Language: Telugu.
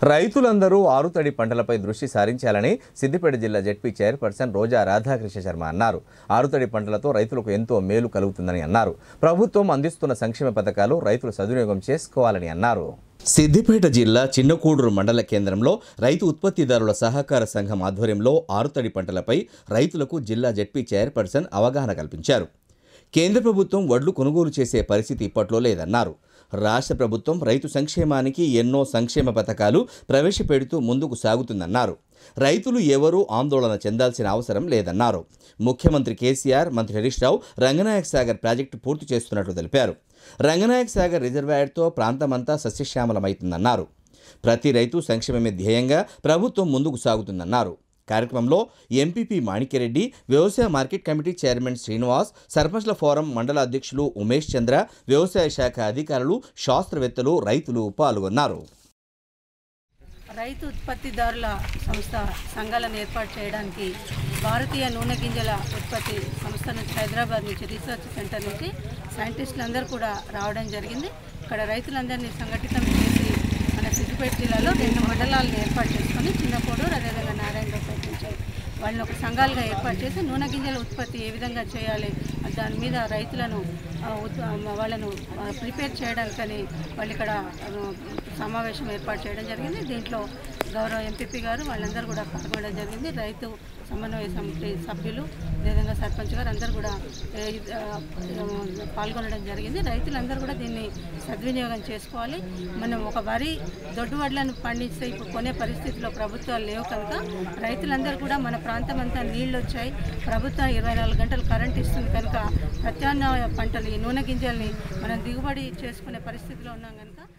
రైతులందరూ ఆరుతడి పంటలపై దృష్టి సారించాలని సిద్దిపేట జిల్లా జెడ్పీ చైర్పర్సన్ రోజా రాధాకృష్ణ శర్మ అన్నారు ఆరుతడి పంటలతో రైతులకు ఎంతో మేలు కలుగుతుందని అన్నారు ప్రభుత్వం అందిస్తున్న సంక్షేమ పథకాలు రైతులు సద్వినియోగం చేసుకోవాలని అన్నారు సిద్దిపేట జిల్లా చిన్నకూడూరు మండల కేంద్రంలో రైతు ఉత్పత్తిదారుల సహకార సంఘం ఆధ్వర్యంలో ఆరుతడి పంటలపై రైతులకు జిల్లా జెడ్పీ చైర్పర్సన్ అవగాహన కల్పించారు కేంద్ర ప్రభుత్వం వడ్లు కొనుగోలు చేసే పరిస్థితి ఇప్పట్లో లేదన్నారు రాష్ట్ర ప్రభుత్వం రైతు సంక్షేమానికి ఎన్నో సంక్షేమ పథకాలు ప్రవేశపెడుతూ ముందుకు సాగుతుందన్నారు రైతులు ఎవరూ ఆందోళన చెందాల్సిన అవసరం లేదన్నారు ముఖ్యమంత్రి కేసీఆర్ మంత్రి హరీష్ రావు రంగనాయక్ సాగర్ ప్రాజెక్టు పూర్తి చేస్తున్నట్లు తెలిపారు రంగనాయక్ సాగర్ రిజర్వాయర్తో ప్రాంతమంతా సస్యశ్యామలమవుతుందన్నారు ప్రతి రైతు సంక్షేమమే ధ్యేయంగా ప్రభుత్వం ముందుకు సాగుతుందన్నారు కార్యక్రమంలో ఎంపీపీ మాణిక్యరెడ్డి వ్యవసాయ మార్కెట్ కమిటీ చైర్మన్ శ్రీనివాస్ సర్పంచ్ల ఫోరం మండల అధ్యక్షులు ఉమేష్ చంద్ర వ్యవసాయ శాఖ అధికారులు శాస్త్రవేత్తలు రైతులు పాల్గొన్నారు రైతు ఉత్పత్తిదారుల సంస్థ సంఘాలను ఏర్పాటు చేయడానికి భారతీయ నూనె గింజల ఉత్పత్తి సంస్థ నుంచి హైదరాబాద్ నుంచి రీసెర్చ్ సెంటర్ నుంచి సైంటిస్టులు అందరూ కూడా రావడం జరిగింది ఇక్కడ రైతులందరినీ సంఘటితం చేసి మన సిద్దిపేట జిల్లాలో రెండు మండలాలను ఏర్పాటు చేసుకొని చిన్నకోడూరు అదేవిధంగా నారాయణరావుపేట నుంచి వాళ్ళని ఒక సంఘాలుగా ఏర్పాటు చేసి నూనె గింజల ఉత్పత్తి ఏ విధంగా చేయాలి దాని మీద రైతులను ఆ, ఉత్- ఆ, వాళ్ళను ఆ, ప్రిపేర్ చేయడానికని వాళ్ళు ఇక్కడ ఆ, సమావేశం ఏర్పాటు చేయడం జరిగింది దీంట్లో గౌరవ ఎంపీపీ గారు వాళ్ళందరూ కూడా పాల్గొనడం జరిగింది రైతు సమన్వయ సమితి సభ్యులు అదేవిధంగా సర్పంచ్ గారు అందరూ కూడా ఏ, ఇది, ఆ, ఆ, పాల్గొనడం జరిగింది రైతులందరూ కూడా దీన్ని సద్వినియోగం చేసుకోవాలి మనం ఒక వరి దొడ్డు వడ్లను పండిస్తే ఇప్పుడు కొనే పరిస్థితిలో ప్రభుత్వాలు లేవు కనుక రైతులందరూ కూడా మన ప్రాంతం అంతా నీళ్ళు వచ్చాయి ప్రభుత్వం ఇరవై నాలుగు గంటలు కరెంట్ ఇస్తుంది కనుక ప్రత్యామ్నాయ పంటలు ఈ నూనె గింజల్ని మనం దిగుబడి చేసుకునే పరిస్థితిలో ఉన్నాం కనుక